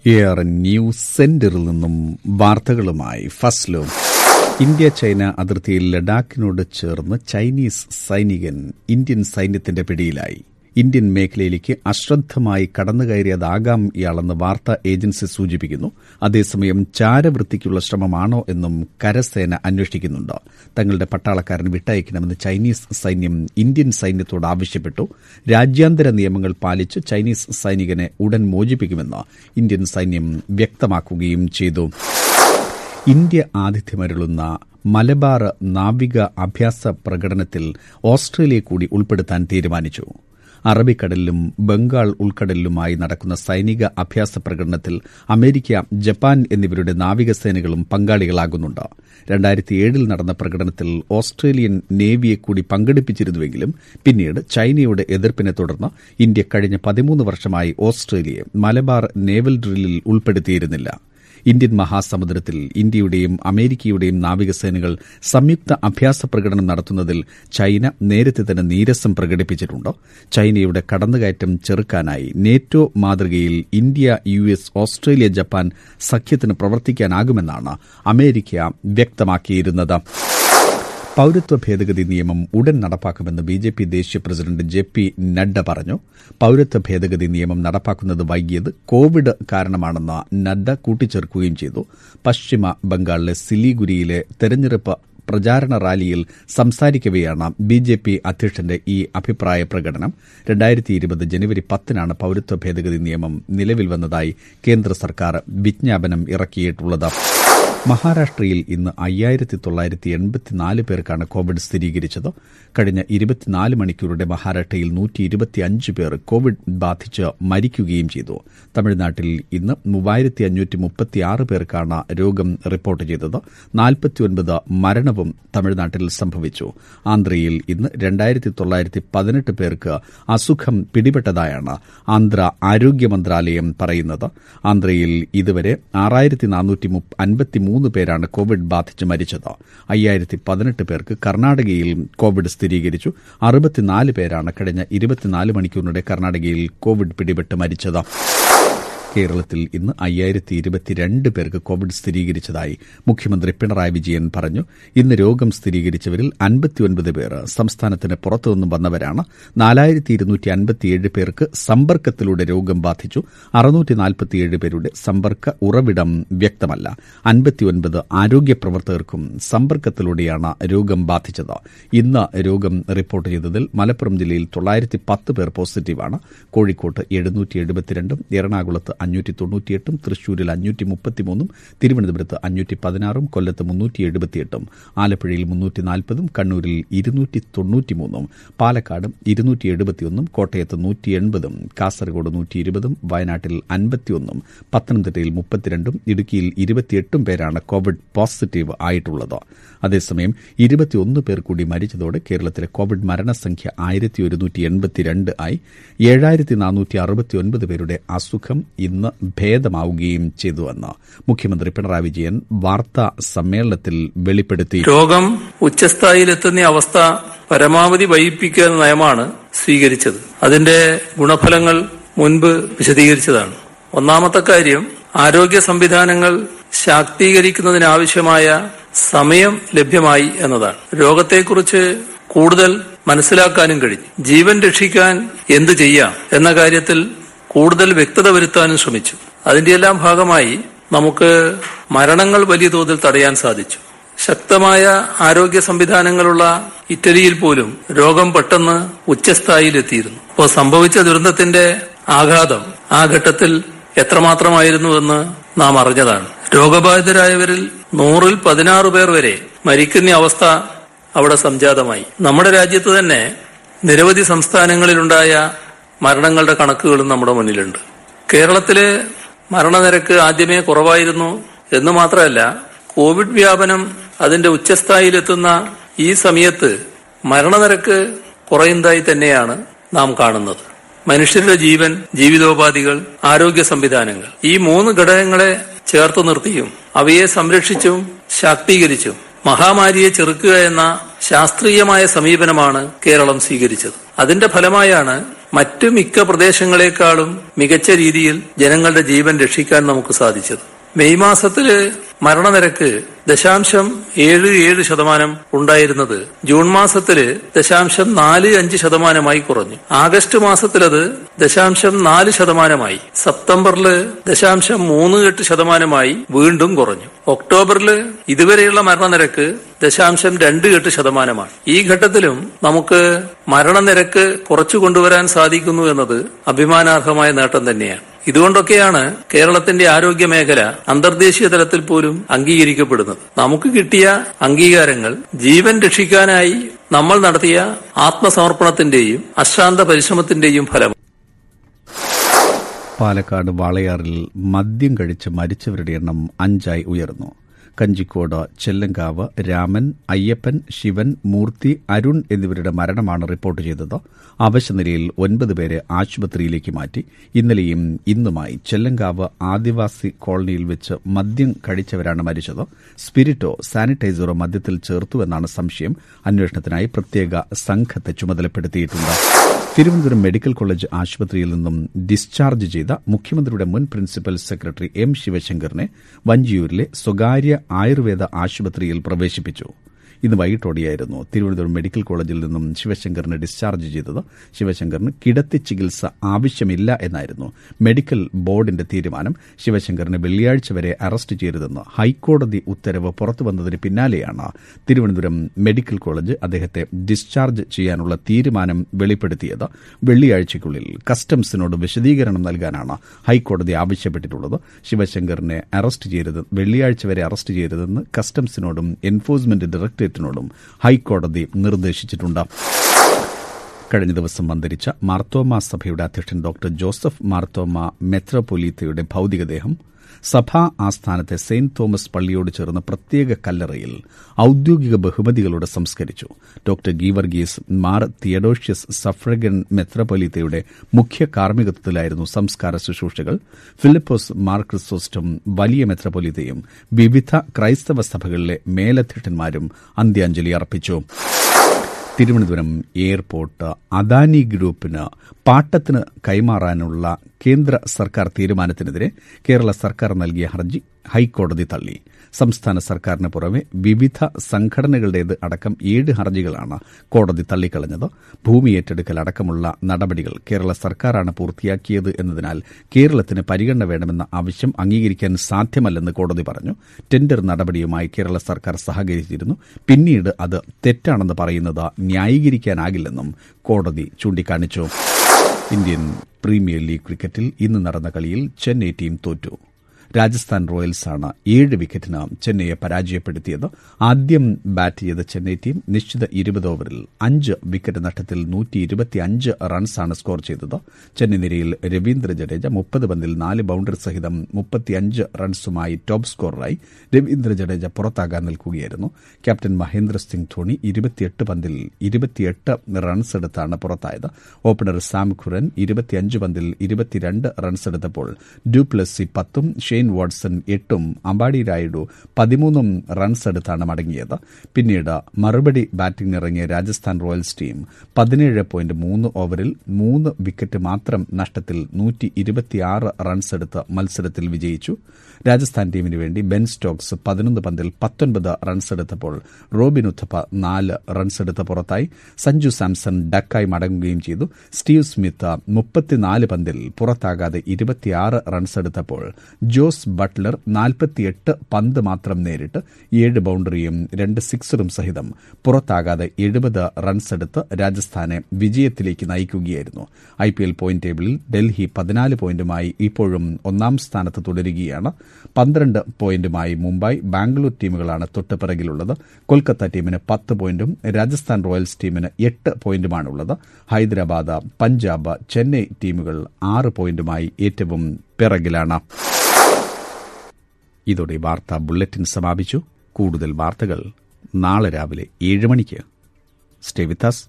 air news സെന്ററിൽ നിന്നും വാർത്തകളുമായി ഫസ്ലോ ഇന്ത്യ ചൈന അതിർത്തിയിൽ ലഡാക്കിനോട് ചേർന്ന് ചൈനീസ് സൈനികൻ ഇന്ത്യൻ സൈന്യത്തിന്റെ പിടിയിലായി ഇന്ത്യൻ മേഖലയിലേക്ക് അശ്രദ്ധമായി കടന്നുകയറിയതാകാം ഇയാളെന്ന് വാർത്താ ഏജൻസി സൂചിപ്പിക്കുന്നു അതേസമയം ചാരവൃത്തിക്കുള്ള ശ്രമമാണോ എന്നും കരസേന അന്വേഷിക്കുന്നുണ്ട് തങ്ങളുടെ പട്ടാളക്കാരൻ വിട്ടയക്കണമെന്ന് ചൈനീസ് സൈന്യം ഇന്ത്യൻ സൈന്യത്തോട് ആവശ്യപ്പെട്ടു രാജ്യാന്തര നിയമങ്ങൾ പാലിച്ച് ചൈനീസ് സൈനികനെ ഉടൻ മോചിപ്പിക്കുമെന്ന് ഇന്ത്യൻ സൈന്യം വ്യക്തമാക്കുകയും ചെയ്തു ഇന്ത്യ ആതിഥ്യമരുളുന്ന മലബാർ നാവിക അഭ്യാസ പ്രകടനത്തിൽ ഓസ്ട്രേലിയ കൂടി ഉൾപ്പെടുത്താൻ തീരുമാനിച്ചു അറബിക്കടലിലും ബംഗാൾ ഉൾക്കടലിലുമായി നടക്കുന്ന സൈനിക അഭ്യാസ പ്രകടനത്തിൽ അമേരിക്ക ജപ്പാൻ എന്നിവരുടെ നാവികസേനകളും പങ്കാളികളാകുന്നുണ്ട് രണ്ടായിരത്തിയേഴിൽ നടന്ന പ്രകടനത്തിൽ ഓസ്ട്രേലിയൻ നേവിയെ കൂടി പങ്കെടുപ്പിച്ചിരുന്നുവെങ്കിലും പിന്നീട് ചൈനയുടെ എതിർപ്പിനെ തുടർന്ന് ഇന്ത്യ കഴിഞ്ഞ പതിമൂന്ന് വർഷമായി ഓസ്ട്രേലിയയെ മലബാർ നേവൽ ഡ്രില്ലിൽ ഉൾപ്പെടുത്തിയിരുന്നില്ല ഇന്ത്യൻ മഹാസമുദ്രത്തിൽ ഇന്ത്യയുടെയും അമേരിക്കയുടെയും നാവികസേനകൾ സംയുക്ത അഭ്യാസ പ്രകടനം നടത്തുന്നതിൽ ചൈന നേരത്തെ തന്നെ നീരസം പ്രകടിപ്പിച്ചിട്ടുണ്ട് ചൈനയുടെ കടന്നുകയറ്റം ചെറുക്കാനായി നേറ്റോ മാതൃകയിൽ India U S Australia Japan സഖ്യത്തിന് പ്രവർത്തിക്കാനാകുമെന്നാണ് അമേരിക്ക വ്യക്തമാക്കിയിരുന്നത് പൌരത്വ ഭേദഗതി നിയമം ഉടൻ നടപ്പാക്കുമെന്ന് ബി ജെ പി ദേശീയ പ്രസിഡന്റ് ജെ പി നഡ്ഡ പറഞ്ഞു പൌരത്വ ഭേദഗതി നിയമം നടപ്പാക്കുന്നത് വൈകിയത് കോവിഡ് കാരണമാണെന്ന് നഡ്ഡ കൂട്ടിച്ചേർക്കുകയും ചെയ്തു പശ്ചിമ ബംഗാളിലെ സിലിഗുരിയിലെ തെരഞ്ഞെടുപ്പ് പ്രചാരണ റാലിയിൽ സംസാരിക്കവെയാണ് ബി ജെ പി അധ്യക്ഷന്റെ ഈ അഭിപ്രായ പ്രകടനം രണ്ടായിരത്തി ഇരുപത് ജനുവരി പത്തിനാണ് പൌരത്വ ഭേദഗതി നിയമം നിലവിൽ വന്നതായി കേന്ദ്ര സർക്കാർ വിജ്ഞാപനം ഇറക്കിയിട്ടുള്ളത് മഹാരാഷ്ട്രയിൽ ഇന്ന് അയ്യായിരത്തി തൊള്ളായിരത്തി എൺപത്തിനാല് പേർക്കാണ് കോവിഡ് സ്ഥിരീകരിച്ചത് കഴിഞ്ഞ ഇരുപത്തിനാല് മണിക്കൂറുടെ മഹാരാഷ്ട്രയിൽ നൂറ്റി ഇരുപത്തിയഞ്ച് പേർ കോവിഡ് ബാധിച്ച് മരിക്കുകയും ചെയ്തു തമിഴ്നാട്ടിൽ ഇന്ന് മൂവായിരത്തി അഞ്ഞൂറ്റി മുപ്പത്തിയാറ് പേർക്കാണ് രോഗം റിപ്പോർട്ട് ചെയ്തത് നാൽപ്പത്തിയൊൻപത് മരണവും തമിഴ്നാട്ടിൽ സംഭവിച്ചു ആന്ധ്രയിൽ ഇന്ന് രണ്ടായിരത്തി തൊള്ളായിരത്തി പതിനെട്ട് പേർക്ക് അസുഖം പിടിപെട്ടതായാണ് ആന്ധ്ര ആരോഗ്യ മന്ത്രാലയം പറയുന്നത് ആന്ധ്രയിൽ ഇതുവരെ ആറായിരത്തി നാനൂറ്റി അൻപത്തിമൂന്ന് പേരാണ് കോവിഡ് ബാധിച്ച് മരിച്ചത് അയ്യായിരത്തി പതിനെട്ട് പേർക്ക് കർണാടകയിൽ കോവിഡ് സ്ഥിരീകരിച്ചു അറുപത്തിനാല് പേരാണ് കഴിഞ്ഞ ഇരുപത്തിനാല് മണിക്കൂറിനിടെ കർണാടകയിൽ കോവിഡ് പിടിപെട്ട് മരിച്ചത് കേരളത്തിൽ ഇന്ന് അയ്യായിരത്തി ഇരുപത്തിരണ്ട് പേർക്ക് കോവിഡ് സ്ഥിരീകരിച്ചതായി മുഖ്യമന്ത്രി പിണറായി വിജയൻ പറഞ്ഞു ഇന്ന് രോഗം സ്ഥിരീകരിച്ചവരിൽ അൻപത്തിയൊൻപത് പേർ സംസ്ഥാനത്തിന് പുറത്തുനിന്നും വന്നവരാണ് നാലായിരത്തി ഇരുന്നൂറ്റി അൻപത്തിയേഴ് പേർക്ക് സമ്പർക്കത്തിലൂടെ രോഗം ബാധിച്ചു അറുന്നൂറ്റി നാൽപ്പത്തിയേഴ് പേരുടെ സമ്പർക്ക ഉറവിടം വ്യക്തമല്ല അൻപത്തിയൊൻപത് ആരോഗ്യ പ്രവർത്തകർക്കും സമ്പർക്കത്തിലൂടെയാണ് രോഗം ബാധിച്ചത് ഇന്ന് രോഗം റിപ്പോർട്ട് ചെയ്തതിൽ മലപ്പുറം ജില്ലയിൽ തൊള്ളായിരത്തി പത്ത് പേർ പോസിറ്റീവാണ് കോഴിക്കോട്ട് എഴുന്നൂറ്റി എഴുപത്തിരണ്ടും എറണാകുളത്ത് അഞ്ഞൂറ്റി തൊണ്ണൂറ്റിയെട്ടും തൃശൂരിൽ അഞ്ഞൂറ്റി മുപ്പത്തിമൂന്നും തിരുവനന്തപുരത്ത് അഞ്ഞൂറ്റി പതിനാറും കൊല്ലത്ത് മുന്നൂറ്റി എഴുപത്തിയെട്ടും ആലപ്പുഴയിൽ മുന്നൂറ്റി നാൽപ്പതും കണ്ണൂരിൽ ഇരുന്നൂറ്റി തൊണ്ണൂറ്റിമൂന്നും പാലക്കാട് ഇരുന്നൂറ്റി എഴുപത്തിയൊന്നും കോട്ടയത്ത് നൂറ്റി എൺപതും കാസർഗോഡ് നൂറ്റി ഇരുപതും വയനാട്ടിൽ അൻപത്തിയൊന്നും പത്തനംതിട്ടയിൽ മുപ്പത്തിരണ്ടും ഇടുക്കിയിൽ ഇരുപത്തിയെട്ടും പേരാണ് കോവിഡ് പോസിറ്റീവ് ആയിട്ടുള്ളത് അതേസമയം ഇരുപത്തിയൊന്ന് പേർ കൂടി മരിച്ചതോടെ കേരളത്തിലെ കോവിഡ് മരണസംഖ്യ ആയിരത്തി ഒരുന്നൂറ്റി എൺപത്തിരണ്ട് ആയി ഏഴായിരത്തി നാനൂറ്റി അറുപത്തിയൊൻപത് പേരുടെ അസുഖം ഇന്ന് ഭേദമാവുകയും ചെയ്തുവെന്ന് മുഖ്യമന്ത്രി പിണറായി വിജയൻ വാർത്താ സമ്മേളനത്തിൽ വെളിപ്പെടുത്തി രോഗം ഉച്ചസ്ഥായിലെത്തുന്ന അവസ്ഥ പരമാവധി വൈകിപ്പിക്കുക എന്ന നയമാണ് സ്വീകരിച്ചത് അതിന്റെ ഗുണഫലങ്ങൾ മുൻപ് വിശദീകരിച്ചതാണ് ഒന്നാമത്തെ കാര്യം ആരോഗ്യ സംവിധാനങ്ങൾ ശാക്തീകരിക്കുന്നതിനാവശ്യമായ സമയം ലഭ്യമായി എന്നതാണ് രോഗത്തെക്കുറിച്ച് കൂടുതൽ മനസ്സിലാക്കാനും കഴിഞ്ഞു ജീവൻ രക്ഷിക്കാൻ എന്ത് ചെയ്യാം എന്ന കാര്യത്തിൽ കൂടുതൽ വ്യക്തത വരുത്താനും ശ്രമിച്ചു അതിന്റെയെല്ലാം ഭാഗമായി നമുക്ക് മരണങ്ങൾ വലിയ തോതിൽ തടയാൻ സാധിച്ചു ശക്തമായ ആരോഗ്യ സംവിധാനങ്ങളുള്ള ഇറ്റലിയിൽ പോലും രോഗം പെട്ടെന്ന് ഉച്ചസ്ഥായിലെത്തിയിരുന്നു അപ്പോൾ സംഭവിച്ച ദുരന്തത്തിന്റെ ആഘാതം ആ ഘട്ടത്തിൽ എത്രമാത്രമായിരുന്നുവെന്ന് നാം അറിഞ്ഞതാണ് രോഗബാധിതരായവരിൽ നൂറിൽ പതിനാറ് പേർ വരെ മരിക്കുന്ന അവസ്ഥ അവിടെ സംജാതമായി നമ്മുടെ രാജ്യത്ത് തന്നെ നിരവധി സംസ്ഥാനങ്ങളിലുണ്ടായ മരണങ്ങളുടെ കണക്കുകളും നമ്മുടെ മുന്നിലുണ്ട് കേരളത്തിലെ മരണനിരക്ക് ആദ്യമേ കുറവായിരുന്നു എന്ന് മാത്രമല്ല കോവിഡ് വ്യാപനം അതിന്റെ ഉച്ചസ്ഥായിലെത്തുന്ന ഈ സമയത്ത് മരണനിരക്ക് കുറയുന്നതായി തന്നെയാണ് നാം കാണുന്നത് മനുഷ്യരുടെ ജീവൻ ജീവിതോപാധികൾ ആരോഗ്യ സംവിധാനങ്ങൾ ഈ മൂന്ന് ഘടകങ്ങളെ ചേർത്ത് നിർത്തിയും അവയെ സംരക്ഷിച്ചും ശാക്തീകരിച്ചും മഹാമാരിയെ ചെറുക്കുക എന്ന ശാസ്ത്രീയമായ സമീപനമാണ് കേരളം സ്വീകരിച്ചത് അതിന്റെ ഫലമായാണ് മറ്റു മിക്ക പ്രദേശങ്ങളെക്കാളും മികച്ച രീതിയിൽ ജനങ്ങളുടെ ജീവൻ രക്ഷിക്കാൻ നമുക്ക് സാധിച്ചത് മെയ് മാസത്തില് മരണനിരക്ക് ദശാംശം ഏഴ് ഏഴ് ശതമാനം ഉണ്ടായിരുന്നത് ജൂൺ മാസത്തില് ദശാംശം നാല് അഞ്ച് ശതമാനമായി കുറഞ്ഞു ആഗസ്റ്റ് മാസത്തിലത് ദശാംശം നാല് ശതമാനമായി സെപ്റ്റംബറില് ദശാംശം മൂന്ന് എട്ട് ശതമാനമായി വീണ്ടും കുറഞ്ഞു ഒക്ടോബറില് ഇതുവരെയുള്ള മരണനിരക്ക് ദശാംശം രണ്ട് എട്ട് ശതമാനമാണ് ഈ ഘട്ടത്തിലും നമുക്ക് മരണനിരക്ക് കുറച്ചു കൊണ്ടുവരാൻ സാധിക്കുന്നു എന്നത് അഭിമാനാർഹമായ നേട്ടം തന്നെയാണ് ഇതുകൊണ്ടൊക്കെയാണ് കേരളത്തിന്റെ ആരോഗ്യ മേഖല അന്തർദേശീയ തലത്തിൽ പോലും അംഗീകരിക്കപ്പെടുന്നത് നമുക്ക് കിട്ടിയ അംഗീകാരങ്ങൾ ജീവൻ രക്ഷിക്കാനായി നമ്മൾ നടത്തിയ ആത്മസമർപ്പണത്തിന്റെയും അശ്രാന്ത പരിശ്രമത്തിന്റെയും ഫലം പാലക്കാട് വാളയാറിൽ മദ്യം കഴിച്ച് മരിച്ചവരുടെ എണ്ണം അഞ്ചായി ഉയർന്നു കഞ്ചിക്കോട് ചെല്ലങ്കാവ് രാമൻ അയ്യപ്പൻ ശിവൻ മൂർത്തി അരുൺ എന്നിവരുടെ മരണമാണ് റിപ്പോർട്ട് ചെയ്തത് അവശനിലയിൽ ഒൻപത് പേരെ ആശുപത്രിയിലേക്ക് മാറ്റി ഇന്നലെയും ഇന്നുമായി ചെല്ലങ്കാവ് ആദിവാസി കോളനിയിൽ വെച്ച് മദ്യം കഴിച്ചവരാണ് മരിച്ചത് സ്പിരിറ്റോ സാനിറ്റൈസറോ മദ്യത്തിൽ ചേർത്തുവെന്നാണ് സംശയം അന്വേഷണത്തിനായി പ്രത്യേക സംഘത്തെ ചുമതലപ്പെടുത്തിയിട്ടുണ്ട് തിരുവനന്തപുരം മെഡിക്കൽ കോളേജ് ആശുപത്രിയിൽ നിന്നും ഡിസ്ചാർജ് ചെയ്ത മുഖ്യമന്ത്രിയുടെ മുൻ പ്രിൻസിപ്പൽ സെക്രട്ടറി എം ശിവശങ്കറിനെ വഞ്ചിയൂരിലെ സ്വകാര്യ ആയുർവേദ ആശുപത്രിയിൽ പ്രവേശിപ്പിച്ചു ഇന്ന് വൈകിട്ടോടെയായിരുന്നു തിരുവനന്തപുരം മെഡിക്കൽ കോളേജിൽ നിന്നും ശിവശങ്കറിനെ ഡിസ്ചാർജ് ചെയ്തത് ശിവശങ്കറിന് കിടത്തി ചികിത്സ ആവശ്യമില്ല എന്നായിരുന്നു മെഡിക്കൽ ബോർഡിന്റെ തീരുമാനം ശിവശങ്കറിനെ വെള്ളിയാഴ്ച വരെ അറസ്റ്റ് ചെയ്യരുതെന്ന് ഹൈക്കോടതി ഉത്തരവ് പുറത്തുവന്നതിന് പിന്നാലെയാണ് തിരുവനന്തപുരം മെഡിക്കൽ കോളേജ് അദ്ദേഹത്തെ ഡിസ്ചാർജ് ചെയ്യാനുള്ള തീരുമാനം വെളിപ്പെടുത്തിയത് വെള്ളിയാഴ്ചയ്ക്കുള്ളിൽ കസ്റ്റംസിനോട് വിശദീകരണം നൽകാനാണ് ഹൈക്കോടതി ആവശ്യപ്പെട്ടിട്ടുള്ളത് ശിവശങ്കറിനെ അറസ്റ്റ് ചെയ്യരുത് വെള്ളിയാഴ്ച വരെ അറസ്റ്റ് ചെയ്യരുതെന്ന് കസ്റ്റംസിനോടും എൻഫോഴ്സ്മെന്റ് ഡയറക്ടറേറ്റിനോടും ഹൈക്കോടതി നിർദ്ദേശിച്ചിട്ടുണ്ട് കഴിഞ്ഞ ദിവസം അന്തരിച്ച മാർത്തോമ സഭയുടെ അധ്യക്ഷൻ ഡോക്ടർ ജോസഫ് മാർത്തോമ മെത്രോപൊലീത്തയുടെ ഭൌതികദേഹം സഭാ ആസ്ഥാനത്തെ സെയിന്റ് തോമസ് പള്ളിയോട് ചേർന്ന പ്രത്യേക കല്ലറയിൽ ഔദ്യോഗിക ബഹുമതികളോടെ സംസ്കരിച്ചു ഡോക്ടർ ഗീവർഗീസ് മാർ തിയഡോഷ്യസ് സഫ്രഗൻ മെത്രോപൊലീത്തയുടെ മുഖ്യ കാർമ്മികത്വത്തിലായിരുന്നു സംസ്കാര ശുശ്രൂഷകൾ ഫിലിപ്പോസ് മാർ ക്രിസോസ്റ്റം വലിയ മെത്രോപൊലീത്തയും വിവിധ ക്രൈസ്തവ സഭകളിലെ മേലധ്യക്ഷന്മാരും അന്ത്യാഞ്ജലി അർപ്പിച്ചു തിരുവനന്തപുരം എയർപോർട്ട് അദാനി ഗ്രൂപ്പിന് പാട്ടത്തിന് കൈമാറാനുള്ള കേന്ദ്ര സർക്കാർ തീരുമാനത്തിനെതിരെ കേരള സർക്കാർ നൽകിയ ഹർജി ഹൈക്കോടതി തള്ളി സംസ്ഥാന സർക്കാരിന് പുറമെ വിവിധ സംഘടനകളുടേത് അടക്കം ഏഴ് ഹർജികളാണ് കോടതി തള്ളിക്കളഞ്ഞത് ഭൂമി ഏറ്റെടുക്കൽ അടക്കമുള്ള നടപടികൾ കേരള സർക്കാരാണ് പൂർത്തിയാക്കിയത് എന്നതിനാൽ കേരളത്തിന് പരിഗണന വേണമെന്ന ആവശ്യം അംഗീകരിക്കാൻ സാധ്യമല്ലെന്ന് കോടതി പറഞ്ഞു ടെൻഡർ നടപടിയുമായി കേരള സർക്കാർ സഹകരിച്ചിരുന്നു പിന്നീട് അത് തെറ്റാണെന്ന് പറയുന്നത് ന്യായീകരിക്കാനാകില്ലെന്നും കോടതി ചൂണ്ടിക്കാണിച്ചു ഇന്ത്യൻ പ്രീമിയർ ലീഗ് ക്രിക്കറ്റിൽ ഇന്ന് നടന്ന കളിയിൽ ചെന്നൈ ടീം തോറ്റു രാജസ്ഥാൻ റോയൽസാണ് ഏഴ് വിക്കറ്റിന് ചെന്നൈയെ പരാജയപ്പെടുത്തിയത് ആദ്യം ബാറ്റ് ചെയ്ത ചെന്നൈ ടീം നിശ്ചിത ഇരുപത് ഓവറിൽ അഞ്ച് വിക്കറ്റ് നഷ്ടത്തിൽ നൂറ്റി ഇരുപത്തിയഞ്ച് റൺസാണ് സ്കോർ ചെയ്തത് ചെന്നൈ നിരയിൽ രവീന്ദ്ര ജഡേജ മുപ്പത് പന്തിൽ നാല് ബൌണ്ടറി സഹിതം മുപ്പത്തിയഞ്ച് റൺസുമായി ടോപ്പ് സ്കോററായി രവീന്ദ്ര ജഡേജ പുറത്താകാൻ നിൽക്കുകയായിരുന്നു ക്യാപ്റ്റൻ മഹേന്ദ്ര സിംഗ് ധോണി ഇരുപത്തിയെട്ട് പന്തിൽ ഇരുപത്തിയെട്ട് റൺസ് എടുത്താണ് പുറത്തായത് ഓപ്പണർ സാം ഖുറൻ ഇരുപത്തിയഞ്ച് പന്തിൽ ഇരുപത്തിരണ്ട് റൺസ് എടുത്തപ്പോൾ ഡ്യൂപ്ലസി പത്തും ഷെയ്ൻ വാട്സൺ എട്ടും അമ്പാടി രായുഡു പതിമൂന്നും റൺസ് എടുത്താണ് മടങ്ങിയത് പിന്നീട് മറുപടി ബാറ്റിംഗിനിറങ്ങിയ രാജസ്ഥാൻ റോയൽസ് ടീം പതിനേഴ് പോയിന്റ് മൂന്ന് ഓവറിൽ മൂന്ന് വിക്കറ്റ് മാത്രം നഷ്ടത്തിൽ നൂറ്റി ഇരുപത്തിയാറ് റൺസ് എടുത്ത് മത്സരത്തിൽ വിജയിച്ചു രാജസ്ഥാൻ ടീമിന് വേണ്ടി ബെൻ സ്റ്റോക്സ് പതിനൊന്ന് പന്തിൽ പത്തൊൻപത് റൺസ് എടുത്തപ്പോൾ റോബിൻ ഉത്തപ്പ നാല് റൺസ് എടുത്ത് പുറത്തായി സഞ്ജു സാംസൺ ഡക്കായി മടങ്ങുകയും ചെയ്തു സ്റ്റീവ് സ്മിത്ത് മുപ്പത്തിനാല് പന്തിൽ പുറത്താകാതെ ഇരുപത്തിയാറ് റൺസ് എടുത്തപ്പോൾ ജോസ് ബട്ട്ലർ നാൽപ്പത്തിയെട്ട് പന്ത് മാത്രം നേരിട്ട് ഏഴ് ബൌണ്ടറിയും രണ്ട് സിക്സറും സഹിതം പുറത്താകാതെ എഴുപത് റൺസ് എടുത്ത് രാജസ്ഥാനെ വിജയത്തിലേക്ക് നയിക്കുകയായിരുന്നു ഐ പി എൽ പോയിന്റ് ടേബിളിൽ ഡൽഹി പതിനാല് പോയിന്റുമായി ഇപ്പോഴും ഒന്നാം സ്ഥാനത്ത് തുടരുകയാണ് പന്ത്രണ്ട് പോയിന്റുമായി മുംബൈ ബാംഗ്ലൂർ ടീമുകളാണ് തൊട്ടുപിറകിലുള്ളത് കൊൽക്കത്ത ടീമിന് പത്ത് പോയിന്റും രാജസ്ഥാൻ റോയൽസ് ടീമിന് എട്ട് പോയിന്റുമാണുള്ളത് ഹൈദരാബാദ് പഞ്ചാബ് ചെന്നൈ ടീമുകൾ ആറ് പോയിന്റുമായി ഏറ്റവും പിറകിലാണ് ഇതോടെ വാർത്താ ബുള്ളറ്റിൻ സമാപിച്ചു കൂടുതൽ വാർത്തകൾ നാളെ രാവിലെ ഏഴ് മണിക്ക് സ്റ്റേ വിത്ത് us